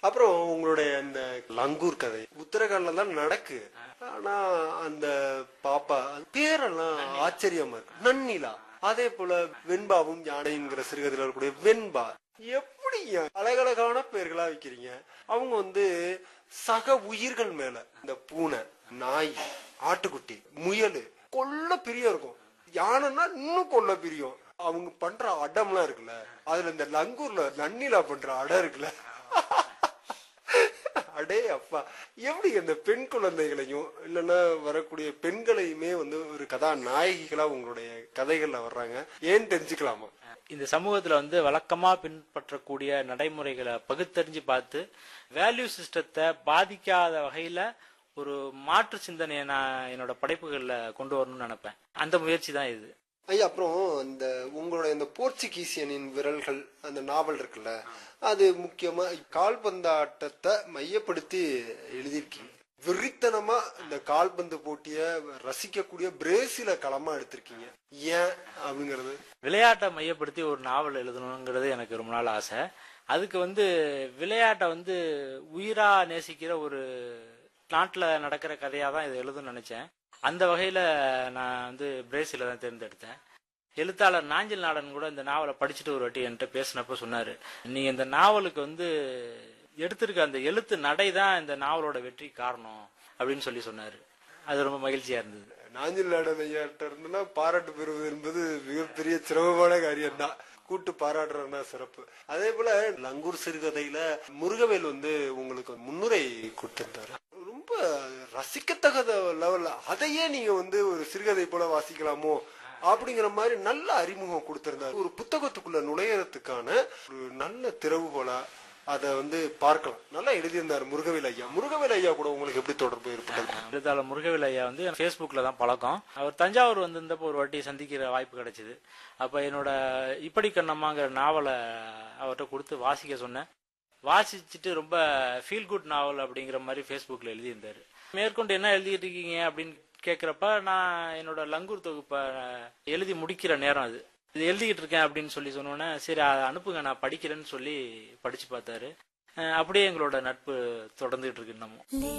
அப்புறம் உங்களுடைய அந்த லங்கூர் கதை உத்தரகாண்ட்ல தான் நடக்கு ஆனா அந்த பாப்பா அது பேரெல்லாம் ஆச்சரியமா இருக்கு நன்னிலா அதே போல வெண்பாவும் யானைங்கிற சிறுகதையில் வரக்கூடிய வெண்பா எப்படி அழகழகான பேர்களா வைக்கிறீங்க அவங்க வந்து சக உயிர்கள் மேல இந்த பூனை நாய் ஆட்டுக்குட்டி முயல் கொல்ல பிரியம் இருக்கும் யானைன்னா இன்னும் கொல்ல பிரியம் அவங்க பண்ற அடம்லாம் இருக்குல்ல அதுல இந்த லங்கூர்ல நன்னிலா பண்ற அடம் இருக்குல்ல அடே அப்பா எப்படி இந்த பெண் குழந்தைகளையும் இல்லைன்னா வரக்கூடிய பெண்களையுமே வந்து ஒரு கதாநாயகிகளா உங்களுடைய கதைகள்ல வர்றாங்க ஏன் தெரிஞ்சுக்கலாமா இந்த சமூகத்துல வந்து வழக்கமா பின்பற்றக்கூடிய நடைமுறைகளை பகுத்தறிஞ்சு பார்த்து வேல்யூ சிஸ்டத்தை பாதிக்காத வகையில ஒரு மாற்று சிந்தனையை நான் என்னோட படைப்புகள்ல கொண்டு வரணும்னு நினைப்பேன் அந்த முயற்சி தான் இது ஐயா அப்புறம் இந்த உங்களுடைய இந்த போர்ச்சுகீசியனின் விரல்கள் அந்த நாவல் இருக்குல்ல அது முக்கியமா கால்பந்தாட்டத்தை மையப்படுத்தி எழுதியிருக்கீங்க வெறித்தனமா இந்த கால்பந்து போட்டிய ரசிக்கக்கூடிய பிரேசில களமா எடுத்திருக்கீங்க ஏன் அப்படிங்கறது விளையாட்டை மையப்படுத்தி ஒரு நாவல் எழுதணுங்கிறது எனக்கு ரொம்ப நாள் ஆசை அதுக்கு வந்து விளையாட்டை வந்து உயிரா நேசிக்கிற ஒரு நாட்டுல நடக்கிற கதையா தான் இதை எழுதணும்னு நினைச்சேன் அந்த வகையில நான் வந்து பிரேசில தான் தேர்ந்தெடுத்தேன் எழுத்தாளர் நாஞ்சில் நாடன் கூட இந்த நாவலை படிச்சுட்டு ஒரு வாட்டி என்கிட்ட பேசினப்ப சொன்னாரு நீ இந்த நாவலுக்கு வந்து எடுத்திருக்க அந்த எழுத்து நடை தான் இந்த நாவலோட வெற்றி காரணம் அப்படின்னு சொல்லி சொன்னாரு அது ரொம்ப மகிழ்ச்சியா இருந்தது நாஞ்சில் நாடன் ஐயாட்ட இருந்துன்னா பாராட்டு பெறுவது என்பது மிகப்பெரிய சிரமமான காரியம் தான் கூட்டு பாராட்டுறதுனா சிறப்பு அதே போல லங்கூர் சிறுகதையில முருகவேல் வந்து உங்களுக்கு முன்னுரை கொடுத்திருந்தாரு ரொம்ப ரசிக்கத்தகத லெவல்ல அதையே நீங்க வந்து ஒரு சிறுகதை போல வாசிக்கலாமோ அப்படிங்கிற மாதிரி நல்ல அறிமுகம் கொடுத்திருந்தாரு ஒரு புத்தகத்துக்குள்ள நுழையறதுக்கான ஒரு நல்ல திறவுகோலா அதை வந்து பார்க்கலாம் நல்லா எழுதியிருந்தாரு முருகவேல் ஐயா முருகவேல் ஐயா கூட உங்களுக்கு எப்படி தொடர்பு ஏற்பட்டது எழுத்தாளர் முருகவேல் ஐயா வந்து ஃபேஸ்புக்கில் தான் பழக்கம் அவர் தஞ்சாவூர் வந்திருந்தப்போ ஒரு வாட்டி சந்திக்கிற வாய்ப்பு கிடைச்சிது அப்போ என்னோட இப்படி கண்ணம்மாங்கிற நாவலை அவர்கிட்ட கொடுத்து வாசிக்க சொன்னேன் வாசிச்சுட்டு ரொம்ப ஃபீல் குட் நாவல் அப்படிங்கிற மாதிரி ஃபேஸ்புக்கில் எழுதியிருந்தாரு மேற்கொண்டு என்ன எழுதிட்டு இருக்கீங்க அப்படின்னு கேட்குறப்ப நான் என்னோட லங்கூர் தொகுப்பை எழுதி முடிக்கிற நேரம் அது இது எழுதிக்கிட்டு இருக்கேன் அப்படின்னு சொல்லி சொன்னோன்னே சரி அதை அனுப்புங்க நான் படிக்கிறேன்னு சொல்லி படிச்சு பார்த்தாரு அஹ் அப்படியே எங்களோட நட்பு தொடர்ந்துகிட்டு இருக்கு இன்னமும்